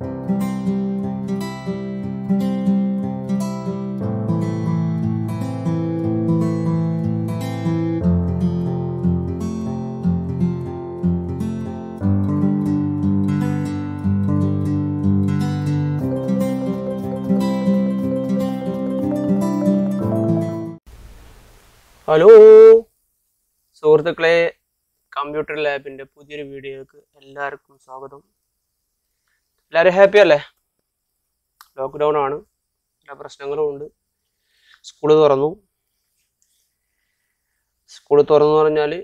hello സുഹൃത്തുക്കളെ computer ലാബിൻ്റെ പുതിയൊരു വീഡിയോക്ക് എല്ലാവർക്കും സ്വാഗതം എല്ലാവരും ഹാപ്പി അല്ലേ ലോക്ക്ഡൗൺ ആണ് എല്ലാ പ്രശ്നങ്ങളും ഉണ്ട് സ്കൂൾ തുറന്നു സ്കൂൾ തുറന്നു പറഞ്ഞാൽ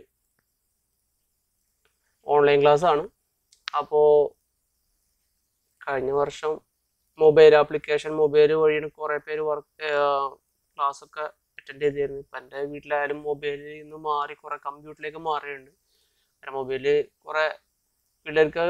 ഓൺലൈൻ ക്ലാസ് ആണ് അപ്പോൾ കഴിഞ്ഞ വർഷം മൊബൈൽ ആപ്ലിക്കേഷൻ മൊബൈൽ വഴിയാണ് കുറേ പേര് വർക്ക് ക്ലാസ്സൊക്കെ അറ്റൻഡ് ചെയ്തിരുന്നു ഇപ്പം എൻ്റെ വീട്ടിലായാലും മൊബൈലിൽ നിന്ന് മാറി കുറെ കമ്പ്യൂട്ടറിലേക്ക് മാറിയിട്ടുണ്ട് കാരണം മൊബൈലിൽ കുറെ പിള്ളേർക്ക്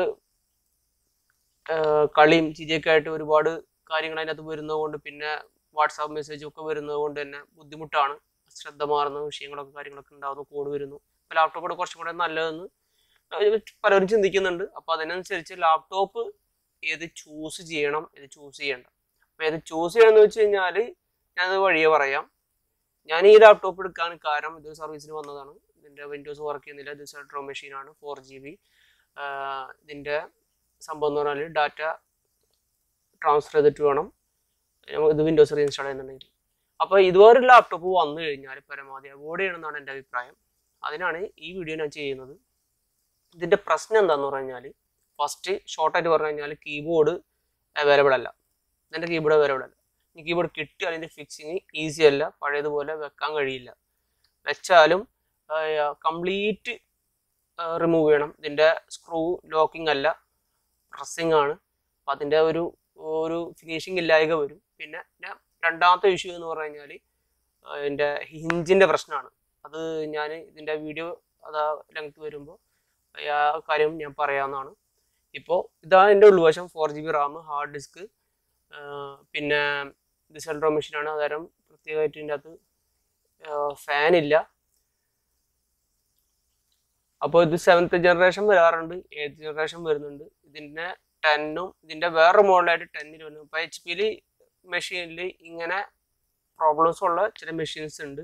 ആഹ് കളിയും ചിരിയൊക്കെ ആയിട്ട് ഒരുപാട് കാര്യങ്ങൾ അതിനകത്ത് വരുന്നത് കൊണ്ട് പിന്നെ വാട്സാപ്പ് മെസ്സേജും ഒക്കെ വരുന്നത് കൊണ്ട് തന്നെ ബുദ്ധിമുട്ടാണ് ശ്രദ്ധ മാറുന്ന വിഷയങ്ങളൊക്കെ കാര്യങ്ങളൊക്കെ ഉണ്ടാകുന്നു കോഡ് വരുന്നു അപ്പോൾ ലാപ്ടോപ്പ് കുറച്ചും കൂടെ നല്ലതെന്ന് ആഹ് പലരും ചിന്തിക്കുന്നുണ്ട് അപ്പോൾ അതിനനുസരിച്ച് ലാപ്ടോപ്പ് ഏത് ചൂസ് ചെയ്യണം ഏത് ചൂസ് ചെയ്യണ്ട അപ്പോൾ ഏത് ചൂസ് ചെയ്യണമെന്ന് വെച്ച് കഴിഞ്ഞാൽ ഞാനത് വഴിയെ പറയാം ഞാൻ ഈ ലാപ്ടോപ്പ് എടുക്കാൻ കാരണം ഇതൊരു സർവീസിന് വന്നതാണ് ഇതിൻ്റെ വിൻഡോസ് വർക്ക് ചെയ്യുന്നില്ല ഇത് സെട്രോ മെഷീനാണ് ഫോർ ജി ബി ഇതിൻ്റെ സംഭവം എന്ന് പറഞ്ഞാൽ ഡാറ്റ ട്രാൻസ്ഫർ ചെയ്തിട്ട് വേണം നമുക്ക് ഇത് വിൻഡോസ് റീഇൻസ്റ്റാൾ ചെയ്യുന്നുണ്ടെങ്കിൽ അപ്പോൾ ഇതുവരെ ലാപ്ടോപ്പ് വന്നു കഴിഞ്ഞാൽ പരമാവധി അവോയ്ഡ് ചെയ്യണമെന്നാണ് എൻ്റെ അഭിപ്രായം അതിനാണ് ഈ വീഡിയോ ഞാൻ ചെയ്യുന്നത് ഇതിൻ്റെ പ്രശ്നം എന്താണെന്ന് പറഞ്ഞു കഴിഞ്ഞാൽ ഫസ്റ്റ് ഷോർട്ടായിട്ട് പറഞ്ഞു കഴിഞ്ഞാൽ കീബോർഡ് അവൈലബിൾ അല്ല ഇതിൻ്റെ കീബോർഡ് അവൈലബിൾ അല്ല ഈ കീബോർഡ് കിട്ടി അതിൻ്റെ ഫിക്സിങ് ഈസി അല്ല പഴയതുപോലെ വെക്കാൻ കഴിയില്ല വെച്ചാലും കംപ്ലീറ്റ് റിമൂവ് ചെയ്യണം ഇതിൻ്റെ സ്ക്രൂ ലോക്കിംഗ് അല്ല പ്രസ്സിങ് ആണ് അപ്പം അതിൻ്റെ ഒരു ഒരു ഫിനിഷിങ് ഇല്ലായ്ക വരും പിന്നെ പിന്നെ രണ്ടാമത്തെ ഇഷ്യൂ എന്ന് പറഞ്ഞു കഴിഞ്ഞാൽ ഇതിൻ്റെ ഹിഞ്ചിൻ്റെ പ്രശ്നമാണ് അത് ഞാൻ ഇതിൻ്റെ വീഡിയോ അതാ ലെങ്ത് വരുമ്പോൾ ആ കാര്യം ഞാൻ പറയാവുന്നതാണ് ഇപ്പോൾ ഇതാണ് എൻ്റെ ഉൾവശം four G B RAM hard disk പിന്നെ ഇത് സെൻട്രോ മെഷീനാണ് അന്നേരം പ്രത്യേകമായിട്ട് ഇതിൻ്റെ അകത്ത് ഫാൻ ഇല്ല അപ്പോൾ ഇത് സെവൻത്ത് ജനറേഷൻ വരാറുണ്ട് എയ്ത്ത് ജനറേഷൻ വരുന്നുണ്ട് ഇതിൻ്റെ ടെന്നും ഇതിൻ്റെ വേറെ മോഡലായിട്ട് ടെന്നിൽ വരുന്നു ഇപ്പോൾ എച്ച് പിയിൽ മെഷീനിൽ ഇങ്ങനെ പ്രോബ്ലംസ് ഉള്ള ചില മെഷീൻസ് ഉണ്ട്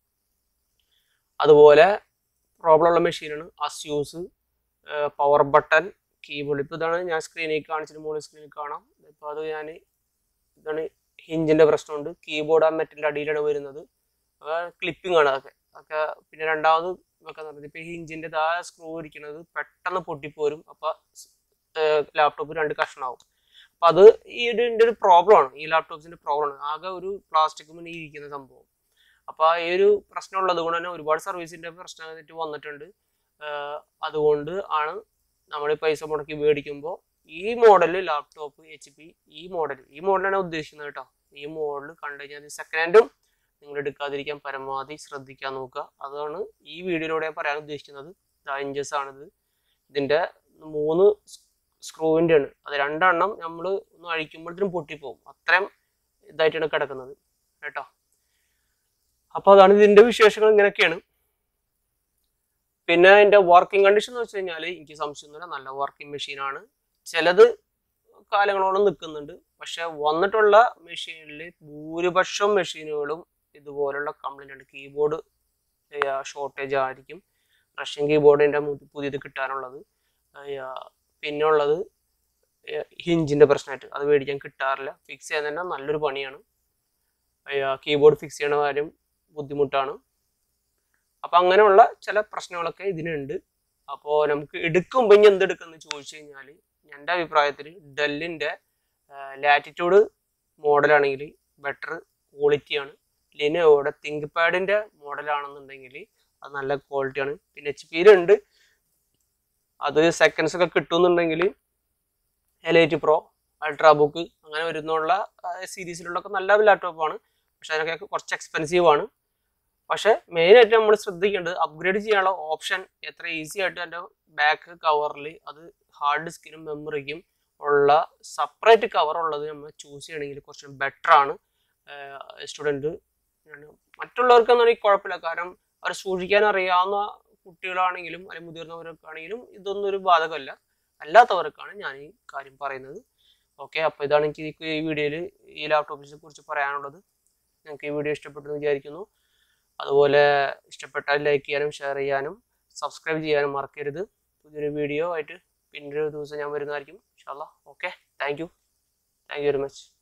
അതുപോലെ പ്രോബ്ലം ഉള്ള മെഷീനാണ് അസ്യൂസ് പവർ ബട്ടൺ കീബോർഡ് ഇപ്പോൾ ഇതാണ് ഞാൻ സ്ക്രീനിൽ കാണിച്ചിട്ട് മുകളിൽ സ്ക്രീനിൽ കാണാം ഇപ്പോൾ അത് ഞാൻ ഇതാണ് ഹിഞ്ചിൻ്റെ പ്രശ്നമുണ്ട് കീബോർഡ് ആ മെറ്റിൻ്റെ അടിയിലാണ് വരുന്നത് ക്ലിപ്പിംഗ് ആണ് അതൊക്കെ അതൊക്കെ പിന്നെ രണ്ടാമത് വെക്കാൻ പറഞ്ഞത് ഇപ്പോൾ ഹിഞ്ചിൻ്റെ താഴെ സ്ക്രൂ ഇരിക്കുന്നത് പെട്ടെന്ന് പൊട്ടിപ്പോരും അപ്പോൾ ലാപ്ടോപ്പ് രണ്ട് കഷ്ണമാവും അപ്പോൾ അത് ഈ ഒരു ഇതിൻ്റെ ഒരു പ്രോബ്ലമാണ് ഈ ലാപ്ടോപ്സിൻ്റെ പ്രോബ്ലമാണ് ആകെ ഒരു പ്ലാസ്റ്റിക് മുന്നിൽ ഇരിക്കുന്ന സംഭവം അപ്പോൾ ഈ ഒരു പ്രശ്നം ഉള്ളത് കൊണ്ട് തന്നെ ഒരുപാട് സർവീസിൻ്റെ പ്രശ്നമായിട്ട് വന്നിട്ടുണ്ട് അതുകൊണ്ട് ആണ് നമ്മൾ ഈ പൈസ മുടക്കി മേടിക്കുമ്പോൾ ഈ മോഡൽ ലാപ്ടോപ്പ് എച്ച് പി ഈ മോഡൽ ഈ മോഡലാണ് ഉദ്ദേശിക്കുന്നത് കേട്ടോ ഈ മോഡൽ കണ്ടു കഴിഞ്ഞാൽ സെക്കൻഡ് ഹാൻഡും നിങ്ങൾ എടുക്കാതിരിക്കാൻ പരമാവധി ശ്രദ്ധിക്കാൻ നോക്കുക അതാണ് ഈ വീഡിയോയിലൂടെ ഞാൻ പറയാൻ ഉദ്ദേശിക്കുന്നത് ഇഞ്ചസ് ആണിത് ഇതിൻ്റെ മൂന്ന് സ്ക്രൂവിൻ്റെ ആണ് അത് രണ്ടെണ്ണം നമ്മൾ ഒന്ന് അഴിക്കുമ്പോഴത്തേനും പൊട്ടിപ്പോവും അത്രയും ഇതായിട്ടാണ് കിടക്കുന്നത് കേട്ടോ അപ്പോൾ അതാണ് ഇതിൻ്റെ വിശേഷങ്ങൾ ഇങ്ങനെയൊക്കെയാണ് പിന്നെ അതിൻ്റെ വർക്കിംഗ് കണ്ടീഷൻ എന്ന് വെച്ച് കഴിഞ്ഞാൽ എനിക്ക് സംശയമൊന്നുമില്ല നല്ല വർക്കിംഗ് മെഷീനാണ് ചിലത് കാലങ്ങളോളം നിൽക്കുന്നുണ്ട് പക്ഷെ വന്നിട്ടുള്ള മെഷീനിൽ ഭൂരിപക്ഷം മെഷീനുകളും ഇതുപോലുള്ള കംപ്ലൈൻ്റ് ഉണ്ട് കീബോർഡ് ഷോർട്ടേജ് ആയിരിക്കും റഷ്യൻ കീബോർഡിൻ്റെ പുതിയത് കിട്ടാനുള്ളത് പിന്നെ ഉള്ളത് ഹിഞ്ചിൻ്റെ പ്രശ്നമായിട്ട് അത് മേടിക്കാൻ കിട്ടാറില്ല ഫിക്സ് ചെയ്യാൻ തന്നെ നല്ലൊരു പണിയാണ് കീബോർഡ് ഫിക്സ് ചെയ്യണ കാര്യം ബുദ്ധിമുട്ടാണ് അപ്പം അങ്ങനെയുള്ള ചില പ്രശ്നങ്ങളൊക്കെ ഇതിനുണ്ട് അപ്പോൾ നമുക്ക് എടുക്കുമ്പോൾ ഇനി എന്തെടുക്കുമെന്ന് ചോദിച്ചു കഴിഞ്ഞാൽ എൻ്റെ അഭിപ്രായത്തിൽ ഡെല്ലിൻ്റെ ലാറ്റിറ്റ്യൂഡ് മോഡലാണെങ്കിൽ ബെറ്റർ ക്വാളിറ്റിയാണ് ലിനോയുടെ തിങ്ക് പാഡിൻ്റെ മോഡലാണെന്നുണ്ടെങ്കിൽ അത് നല്ല ക്വാളിറ്റിയാണ് പിന്നെ എച്ച് പിയിലുണ്ട് അത് സെക്കൻഡ്സ് ഒക്കെ കിട്ടുമെന്നുണ്ടെങ്കിൽ L I T pro ultra book അങ്ങനെ വരുന്നുള്ള സീരീസിലുള്ളൊക്കെ നല്ല ലാപ്ടോപ്പാണ് പക്ഷെ അതിനൊക്കെ കുറച്ച് എക്സ്പെൻസീവ് ആണ് പക്ഷെ മെയിനായിട്ട് നമ്മൾ ശ്രദ്ധിക്കേണ്ടത് അപ്ഗ്രേഡ് ചെയ്യാനുള്ള ഓപ്ഷൻ എത്ര ഈസി ആയിട്ട് എൻ്റെ ബാക്ക് കവറിൽ അത് ഹാർഡ് ഡിസ്കിനും മെമ്മറിക്കും ഉള്ള സെപ്പറേറ്റ് കവർ ഉള്ളത് നമ്മൾ ചൂസ് ചെയ്യണമെങ്കിൽ കുറച്ച് ബെറ്റർ ആണ് സ്റ്റുഡൻറ്റ് മറ്റുള്ളവർക്കൊന്നും കുഴപ്പമില്ല കാരണം അവർ സൂക്ഷിക്കാൻ അറിയാവുന്ന കുട്ടികളാണെങ്കിലും അല്ലെങ്കിൽ മുതിർന്നവർക്കാണെങ്കിലും ഇതൊന്നും ഒരു ബാധകമല്ല അല്ലാത്തവർക്കാണ് ഞാൻ ഈ കാര്യം പറയുന്നത് ഓക്കെ അപ്പോൾ ഇതാണ് എനിക്ക് ഈ വീഡിയോയിൽ ഈ ലാപ്ടോപ്പിനെ കുറിച്ച് പറയാനുള്ളത് നിങ്ങൾക്ക് ഈ വീഡിയോ ഇഷ്ടപ്പെട്ടു എന്ന് വിചാരിക്കുന്നു അതുപോലെ ഇഷ്ടപ്പെട്ടാൽ ലൈക്ക് ചെയ്യാനും ഷെയർ ചെയ്യാനും സബ്സ്ക്രൈബ് ചെയ്യാനും മറക്കരുത് പുതിയൊരു വീഡിയോ ആയിട്ട് പിന്നൊരു ദിവസം ഞാൻ വരുന്നതായിരിക്കും ഇൻഷാല്ല okay thank you thank you very much